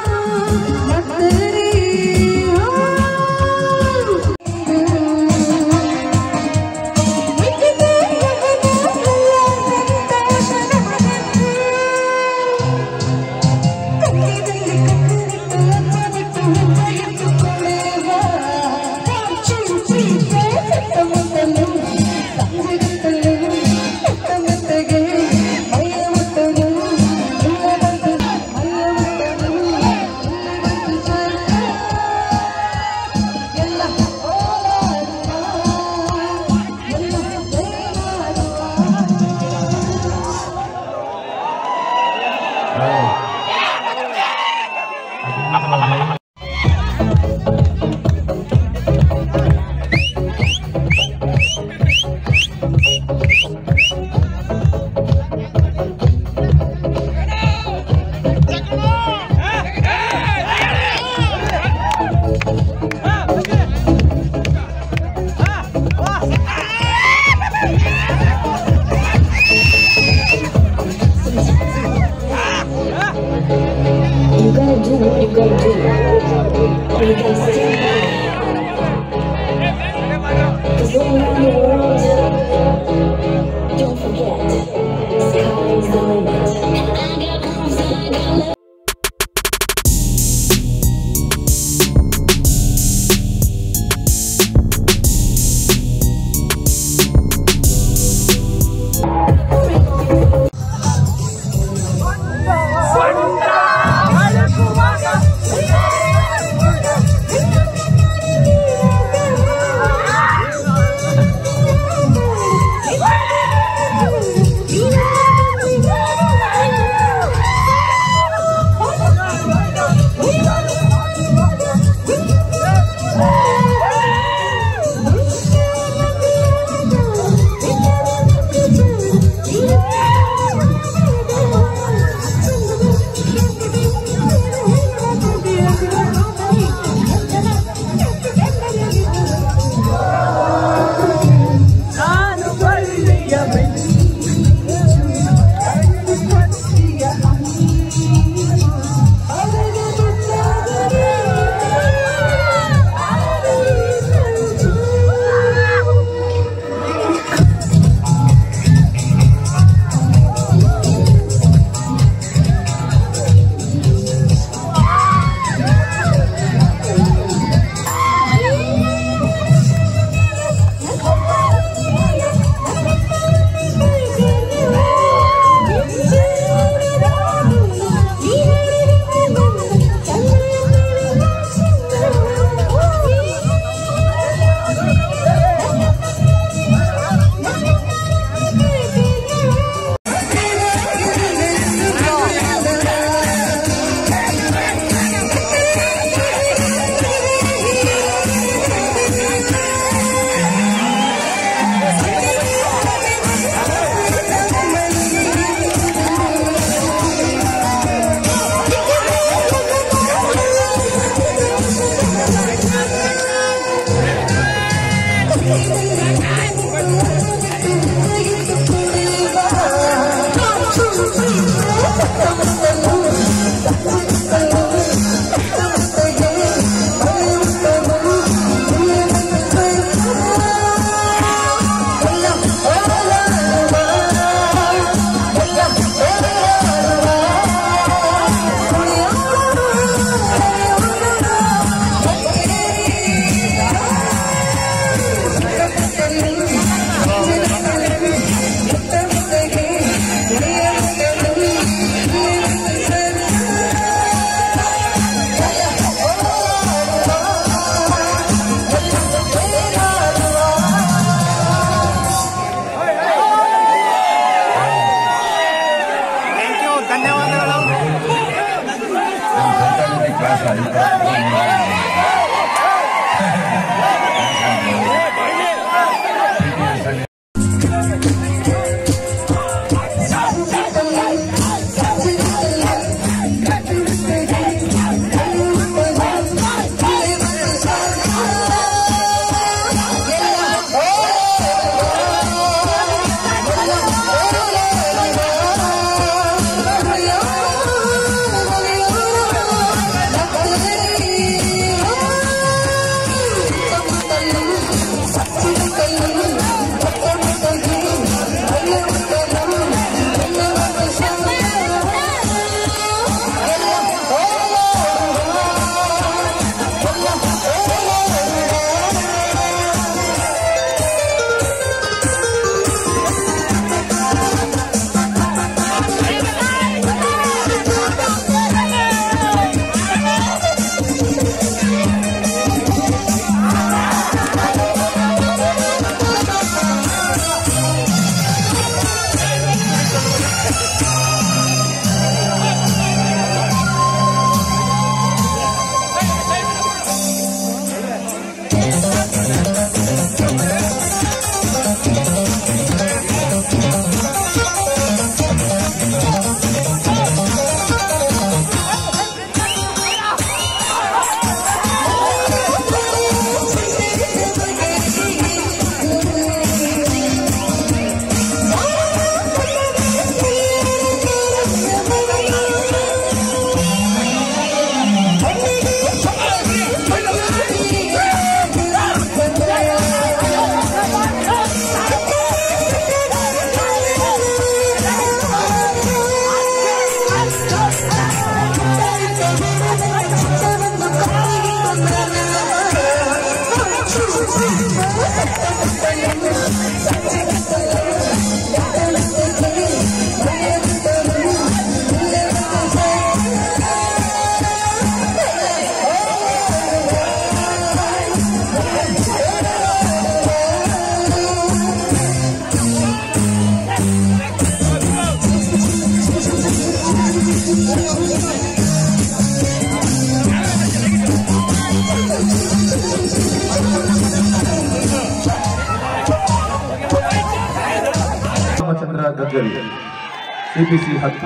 You gotta do what you gotta do. And you gotta stand Cause when you're in the world, don't forget, sky's the limit. ಸೊಂಟ ರಾಮಚಂದ್ರ ಗಗ್ಗರಿ ಸಿಪಿಸಿ ಹತ್ತು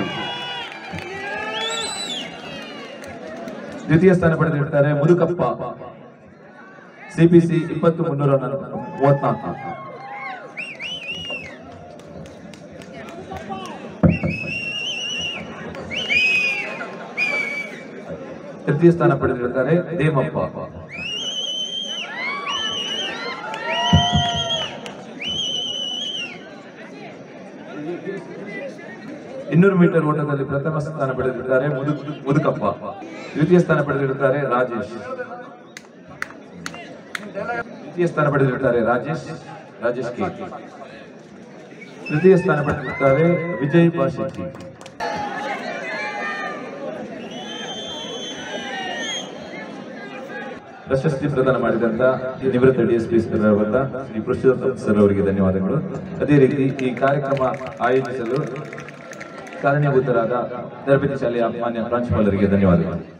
ದ್ವಿತೀಯ ಸ್ಥಾನ ಪಡೆದಿರ್ತಾರೆ ಮುದುಕಪ್ಪ ಸಿಪಿಸಿ ಇಪ್ಪತ್ತು ಮುನ್ನೂರ ಮೂವತ್ನಾಲ್ಕು ತೃತೀಯ ಸ್ಥಾನ ಪಡೆದಿರುತ್ತಾರೆ ದೇಮಪ್ಪ ಇನ್ನೂರು ಮೀಟರ್ ಓಟದಲ್ಲಿ ಪ್ರಥಮ ಸ್ಥಾನ ಪಡೆದಿರುತ್ತಾರೆ ಮುದು ಮುದುಕಪ್ಪ ದ್ವಿತೀಯ ಸ್ಥಾನ ಪಡೆದಿರುತ್ತಾರೆ ರಾಜೇಶ್ ದ್ವಿತೀಯ ಸ್ಥಾನ ಪಡೆದಿರುತ್ತಾರೆ ರಾಜೇಶ್ ರಾಜೇಶ್ ಕೆ ತೃತೀಯ ಸ್ಥಾನ ಪಡೆದಿರುತ್ತಾರೆ ವಿಜಯ್ ಬಾಶೆಟ್ಟಿ ಪ್ರಶಸ್ತಿ ಪ್ರದಾನ ಮಾಡಿದಂತ ನಿವೃತ್ತ ಡಿಎಸ್ಪಿ ಸರ್ ಅವರ ಶ್ರೀ ಪುರುಷೋತ್ತಮ್ ಸರ್ ಅವರಿಗೆ ಧನ್ಯವಾದಗಳು ಅದೇ ರೀತಿ ಈ ಕಾರ್ಯಕ್ರಮ ಆಯೋಜಿಸಲು ಕಾರಣೀಭೂತರಾದ ತರಬೇತಿ ಶಾಲೆಯ ಮಾನ್ಯ ಪ್ರಾಂಶುಪಾಲರಿಗೆ ಧನ್ಯವಾದಗಳು